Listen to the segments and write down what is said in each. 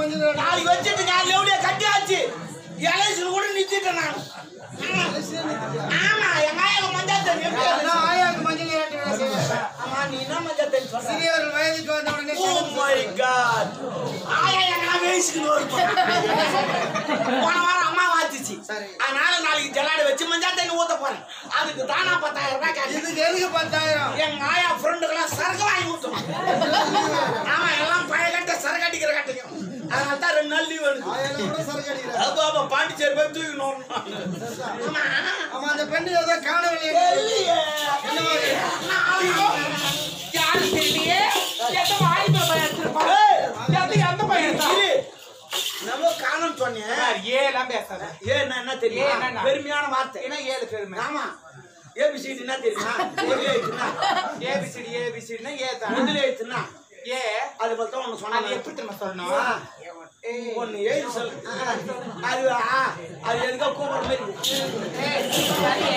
மஞ்சள் நீராட்டு நாளைக்கு வச்சுட்டு காலையில எப்படியா கட்டியாச்சு எலெக்ஷன் கூட நிறுத்திட்டேன் நான் ஆமா எங்க ஆயா மஞ்சள் தண்ணி எப்படி அதான் ஆயாக்கு மஞ்சள் நீராட்டு விழா செய்ய. ஆமா நீ என்ன மஞ்சள் தண்ணி சொல்ற சிறியவர்கள் வயதுக்கு வந்த உடனே ஓ மை காட் ஆயா எங்கனா வேசிக்கு வருது போன வாரம் அம்மா வாத்துச்சு சரி. அதனால நாளைக்கு ஜலாட வச்சு மஞ்சள் தண்ணி ஊத்த போறேன் அதுக்கு தானா பத்தாயிரம் ரூபாய் கேட்டு இதுக்கு எதுக்கு பத்தாயிரம் எங்க ஆயா ஃப்ரெண்டுக்கெல்லாம் சரக்கு வாங்கி ஊத்தணும் ஆமா எல்லாம் பழைய கட்ட சரக்கு அடிக்கிற கட்டையும் அதனால தான் ரெண்டு நாள் லீவ் எடுக்கும் ஆயால கூட சரக்கு அடிக்கிறார் அது பாப்பா பாண்டிச்சேரி போய் தூக்கணும் ஆமா ஆமா அந்த பெண்ணு ஏதோ காணவில்லை இல்லையே. யாரு தெரியலையே எந்த வாய்ப்பு பையன் எடுத்திருப்பான் ஏய், எந்த எந்த பையன் தான் இரு. நம்ம காணும் சொன்னேன் ஏலாம் பேசாத ஏன்னா என்ன தெரியுமா ஏ என்னன்னா? பெருமையான வார்த்தை ஏன்னா ஏழு பெருமை ஆமா ஏபிசிடி என்ன தெரியுமா முதலே எழுத்துனா ஏபிசிடி ஏபிசிடினா ஏ தான் முதலே எழுத்துனா ஏ அது பத்தி ஒண்ணு அது சொன்னாங்க எப்படி திரும்ப சொல்லணும் ஆ. ஏய், ஒண்ணு எழுதி சொல்லு அது ஆ, அது எதுக்கோ கூப்பிடுற மாதிரி இருக்கு. ஏய், சரி.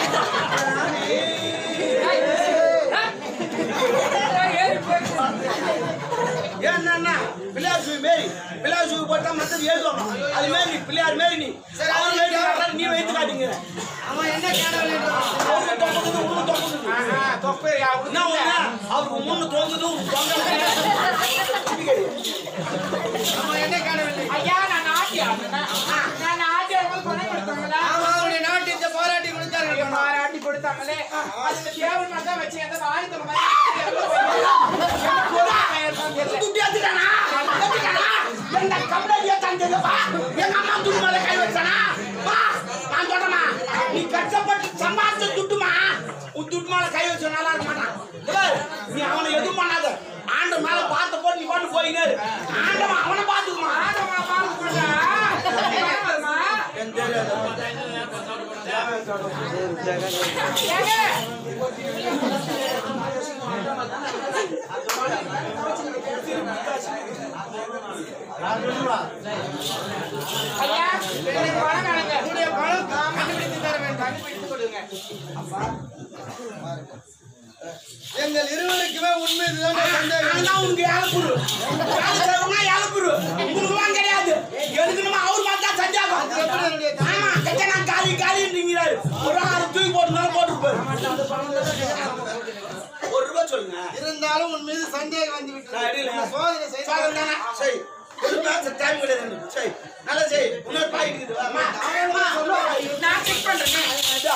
ஏன்னா பிள்ளையார் சூவி மாரி பிள்ளையார் சூவி போட்டா மத்தது எழுதுவாங்க அது மாரி நீ பிள்ளையார் மாரி நீ சரி, அவர் அது மாரி கேட்டா- காட்டுறாரு, நீ வைத்து காட்டுங்கிற அவன் என்ன காணவில்லை அவருக்கு தொங்குது உனக்கு தொங்குது ஆஹா, தொப்பு யா, என்ன உனக்கு ஒண்ணு இல்ல. அவருக்கு முன்னு தொங்குது உனக்கு தொங்கல அவன் என்ன காணவில்லை ஐயா, நான் நாட்டி ஆடுனேன். நான் நாட்டி ஆடும்போது பணம் கொடுத்தாங்களா? ஆமா அவனுடைய நாட்டியத்தை பாராட்டி கொடுத்தார்கள் ஐயா, மன்னா. பாராட்டி கொடுத்தாங்களே. அதுல தேவன் வந்தா வச்சு எந்த ஆயுதம் மாதிரி எங்க போய் தெரியல. துட்டு ஏத்துட்டானா? ஏத்துட்டானா? என்ன கம்பெனி ஏத்தாந்ததுப்பா? எங்க அம்மா துட்டு மேல கை வச்சானா? வா, நான் சொல்றேம்மா, நீ கஷ்டப்பட்டு சம்பாதிச்ச துட்டுமா உன் துட்டு மேல கை வச்ச நல்லா இருக்க மாட்டான் ஏய், நீ அவனை எதுவும் பண்ணாத ஆண்டு மேல பார்த்து போட்டு நீ கொண்டு போயினே இரு. ஆண்டவன் அவனை பார்த்துக்குமா ஆண்டவனை பார்த்து கொண்டா, பணம் வருமா? ஏங்க, ஐயா, எனக்கு பணம் வேணுங்க. உன்னுடைய பணம் நான் கண்டுபிடித்து தர வேண்டும். கண்டுபிடித்து கொடுங்க. எங்கள் இருவருக்குமே உண்மை இதுதான் சந்தேகம் நான் உனக்கு ஏழப்புரு வேலை செய்யணும்னா ஏழப்புரு உங்களுக்குலாம் கிடையாது எடுக்கணுமா அவர் பார்த்தா சந்தேகம் எப்படி என்னுடைய ஆமா கட்ட நான் காலி காலின்றீங்கிறாரு ஒரு ஆறு தூக்கி போட்டுனாலும் போட்டுருப்பாரு ஒரு ரூபாய் சொல்லுங்க இருந்தாலும் உன் மீது சந்தேகம் வந்து நான் விட்டது அடியில. சோதனை செய்து சோதனை தானே? சரி ஒரு பேச டைம் கிடையாது எனக்கு. சரி நல்லா சரி இன்னொரு பாக்கெட் இருக்குது வாமா. வாமா. நான் செக் பண்றேன்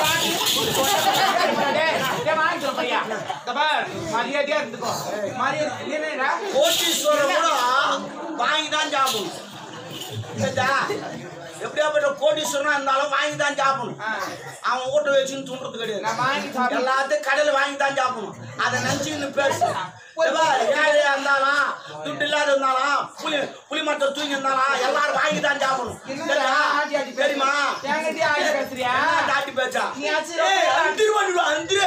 டேய், டேய், வாங்கிக்கிறோம் பையா. இந்த பார், மரியாதையா இருந்துக்கோ மரியாதை என்னடா கோட்டீஸ்வரர் கூட வாங்கி தான் சாப்பிடணும் சரிதா? எப்படியாப்பட்ட கோட்டீஸ்வரனா இருந்தாலும் வாங்கி தான் சாப்பிடணும் ஆ. அவன் வீட்டை வச்சுன்னு துண்டுறது கிடையாது நான் வாங்கி சாப்பிடுறேன் எல்லாத்தையும் கடையில் வாங்கி தான் சாப்பிடணும் அதை நினச்சின்னு பேசு ஏப்பா, ஏழையா இருந்தாலும் துட்டு இல்லாத இருந்தாலும் புளி புளி மட்டை தூங்கி இருந்தாலும் எல்லாரும் வாங்கி தான் சாப்பிடணும் என்னடா ஆட்டி ஆட்டி பேசுற? தெரியுமா என்கிட்டயே ஆட்டி பேசுறியா? என்ன தாட்டி பேச்சா நீ ஆச்சு ஏய், அந்திரு பண்ணிடுவா அந்திரு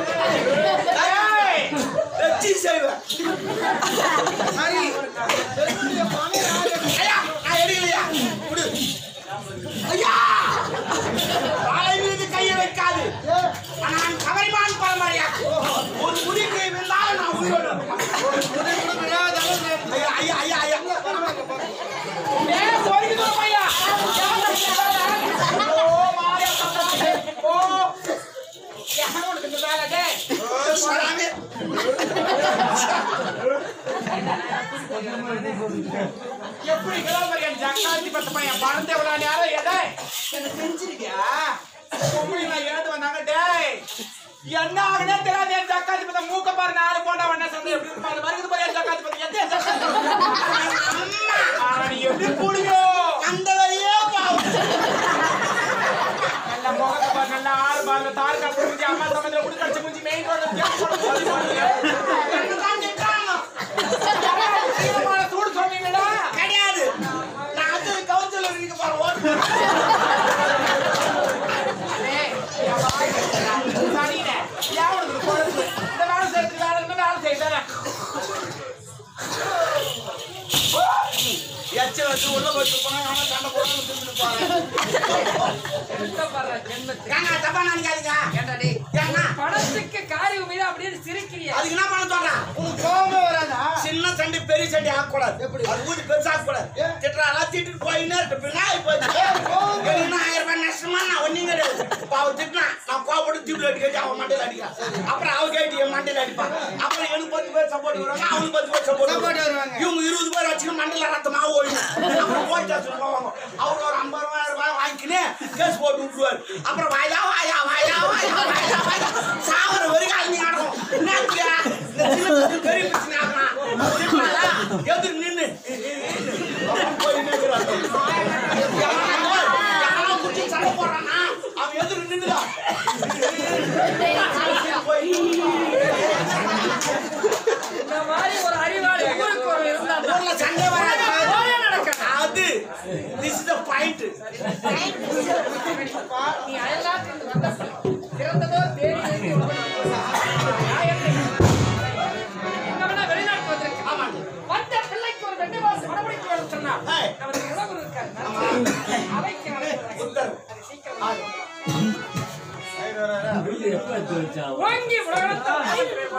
ஏய், வச்சு செய்வேன் சரி என்னுடைய பணம் யாரு? ஐயா நான் எடுக்கலையா குடு ஐயா காலை மீது கையை வைக்காது நான் கவரிமான் பரம்பரையா ஒரு முடி கை விழுந்தாலும் நான் உயிரோடு இருப்பேன். உன்னை கூட விழாதாலும் நான் ஐயா ஐயா ஐயா ஐயா ஏய், போய்க்குது பையா. ஓ, மாரியா தம்பி. ஓ. யார் உனக்கு இந்த வேலை, டேய்? ஓ, சாமி. எப்படி கிளம்புறியா ஜக்காத்தி பத்த பையன் பணத்தை எவ்வளவு நேரம் எடை என்ன செஞ்சிருக்கியா பொம்பளை நான் ஏந்து வந்தாங்க டேய் என்ன ஆகுனே தெரியாது என் ஜக்காத்தி பத்த மூக்க பாரு நாலு போண்டா வண்ணா சந்தை எப்படி இருப்பாங்க வருகிறது பாரு என் ஜக்காத்தி பத்த எந்த ஜக்காத்தி ஆனா நீ எப்படி புடியும் அந்த வழியே பாவம் நல்ல முகத்தை பாரு நல்ல ஆறு பாருங்க தார் காப்பு முடிஞ்சு அம்மா சமயத்துல குடி கடிச்சு முடிஞ்சு மெயின் ரோட்ல என்னதான் திட்டுறாங்க? சூடு சொன்னீங்களா கிடையாது நான் வந்து கவுன்சிலர் இருக்க போறேன் ஓட்டு டேய், என் வாய் கேட்கல. சரிண்ணே. ஏன் உனக்கு இது கொழுப்பு? இந்த வேலை செய்யறதுக்கு வேலை இருந்தா வேலை செய்யறேன். எச்சல் வச்சு உள்ள வச்சு போனா அவன் சண்டை போட்டு திரும்பிட்டு போறேன் கஷ்டப்படுற ஜென்மத்துக்கு. ஏங்க தப்பா நினைக்காதீங்க ஏன்டா டேய்? ஏன்னா பணத்துக்கு காரியம் மீது அப்படியே சிரிக்கிறியா அதுக்கு என்ன பண்ண சொல்றேன் உனக்கு கோபமே வராதா சின்ன சண்டை பெரிய சண்டை ஆகக்கூடாது எப்படி? அது ஊதி பெருசா ஆகக்கூடாது ஏன்? திட்டுறாரா திட்டு போயினே இருக்கு பின்னாடி போச்சு எனக்கு நான் ஆயிரம் ரூபாய் நஷ்டமா நான் ஒன்றும் கிடையாது இப்போ அவன் திட்டினா நான் கோபப்பட்டு தீபிள் அடிக்க அவன் மண்டையில் அடிக்கிறான் அப்புறம் அவன் கேட்டு என் மண்டையில் அடிப்பான் அப்புறம் எனக்கு பத்து பேர் சப்போர்ட் வருவாங்க அவனுக்கு பத்து பேர் சப்போர்ட் Support வருவாங்க. இவங்க இருபது பேர் வச்சுன்னு மண்டையில் ரத்தமாக ஓடிடும் அப்புறம் போலீஸ் ஸ்டேஷன் போவாங்க அவர் ஒரு ஐம்பது ரூபாய் ரூபாய் வாங்கிக்கினு கேஸ் போட்டு விட்டுருவார் அப்புறம் வாயா வாயா வாயா வாயா வாயா வாயா சாவர வரைக்கும் அழிஞ்சு நடக்கும் என்னத்துக்கு இந்த சின்ன பிரச்சனை பெரிய பிரச்சனை ஆகலாம் எதிர் நின்று போய் நிற்கிறாங்க யாரோ குச்சி சண்டை போடுறானா அவன் எதிர் நின்றுதான் போய் இந்த மாதிரி ஒரு அறிவாளி ஊருக்கு ஒரு இருந்தா ஊர்ல சண்டை வராது போரே நடக்காது. அது திஸ் இஸ் த பாயிண்ட் நீ அயல்நாட்டிலிருந்து வந்த பிள்ளை. பிறந்ததோ தேடி நியாயத்தை எங்க வேணா வெளிநாட்டு வந்திருக்க. வந்த பிள்ளைக்கு ஒரு ரெண்டு மாசம் மறுபடியும் வேணும் சொன்னா ஏய். நமக்கு உணவு இருக்காது அவைக்கு நடக்கிறது. உத்தரவு. அது சீக்கிரம் ஓங்கி உலகத்தை